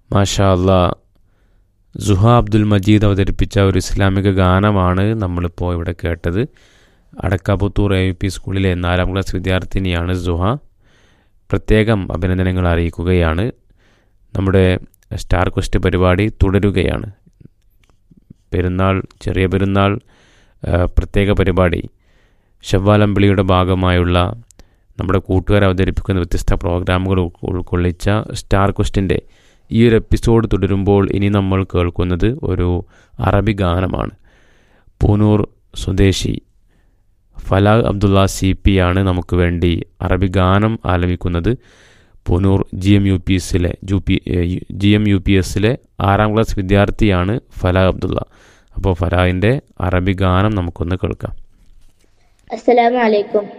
മാഷാ അല്ലാ സുഹ അബ്ദുൽ മജീദ് അവതരിപ്പിച്ച ഒരു ഇസ്ലാമിക ഗാനമാണ് നമ്മളിപ്പോൾ ഇവിടെ കേട്ടത് അടക്കാപുത്തൂർ എ യു പി സ്കൂളിലെ നാലാം ക്ലാസ് വിദ്യാർത്ഥിനിയാണ് സുഹ പ്രത്യേകം അഭിനന്ദനങ്ങൾ അറിയിക്കുകയാണ് നമ്മുടെ സ്റ്റാർ ക്വസ്റ്റ് പരിപാടി തുടരുകയാണ് പെരുന്നാൾ ചെറിയ പെരുന്നാൾ ആ, പ്രത്യേക പരിപാടി ഷവ്വാലമ്പിളിയുടെ ഭാഗമായുള്ള നമ്മുടെ കൂട്ടുകാർ അവതരിപ്പിക്കുന്ന വ്യത്യസ്ത പ്രോഗ്രാമുകൾ ഉൾ- ഉൾക്കൊള്ളിച്ച സ്റ്റാർ ക്വസ്റ്റിൻ്റെ ഈ ഒരു എപ്പിസോഡ് തുടരുമ്പോൾ ഇനി നമ്മൾ കേൾക്കുന്നത് ഒരു അറബി ഗാനമാണ് പൂനൂർ സ്വദേശി ഫലാഹ് അബ്ദുള്ള സി പി ആണ് നമുക്ക് വേണ്ടി അറബി ഗാനം ആലപിക്കുന്നത് Poonoor G M U P എസിലെ ജു P G M U P എസിലെ ആറാം ക്ലാസ് വിദ്യാർത്ഥിയാണ് ഫലാഹ് അബ്ദുള്ള അപ്പോൾ ഫലാഹിൻ്റെ അറബി ഗാനം നമുക്കൊന്ന് കേൾക്കാം السلام عليكم